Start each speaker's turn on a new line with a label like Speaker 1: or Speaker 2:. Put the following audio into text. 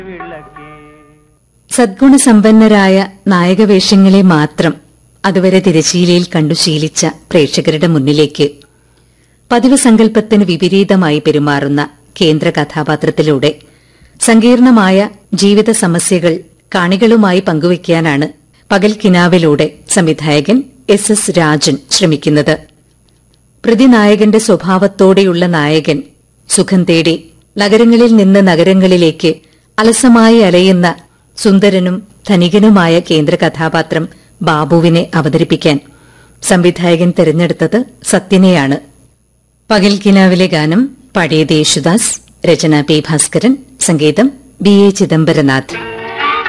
Speaker 1: സദ്ഗുണസമ്പന്നരായ നായകവേഷങ്ങളെ മാത്രം അതുവരെ തിരശീലയിൽ കണ്ടു ശീലിച്ച പ്രേക്ഷകരുടെ മുന്നിലേക്ക് പതിവ് സങ്കല്പത്തിന് വിപരീതമായി പെരുമാറുന്ന കേന്ദ്ര കഥാപാത്രത്തിലൂടെ സങ്കീർണമായ ജീവിത സമസ്യകൾ കാണികളുമായി പങ്കുവയ്ക്കാനാണ് പകൽ കിനാവിലൂടെ സംവിധായകൻ എസ് എസ് രാജൻ ശ്രമിക്കുന്നത് പ്രതിനായകന്റെ സ്വഭാവത്തോടെയുള്ള നായകൻ സുഖം തേടി നഗരങ്ങളിൽ നിന്ന് നഗരങ്ങളിലേക്ക് അലസമായി അലയുന്ന സുന്ദരനും ധനികനുമായ കേന്ദ്ര കഥാപാത്രം ബാബുവിനെ അവതരിപ്പിക്കാൻ സംവിധായകൻ തിരഞ്ഞെടുത്തത് സത്യനെയാണ് പകൽ കിനാവിലെ ഗാനം പാടിയത് യേശുദാസ് രചന പി ഭാസ്കരൻ സംഗീതം ബി എ ചിദംബരനാഥ്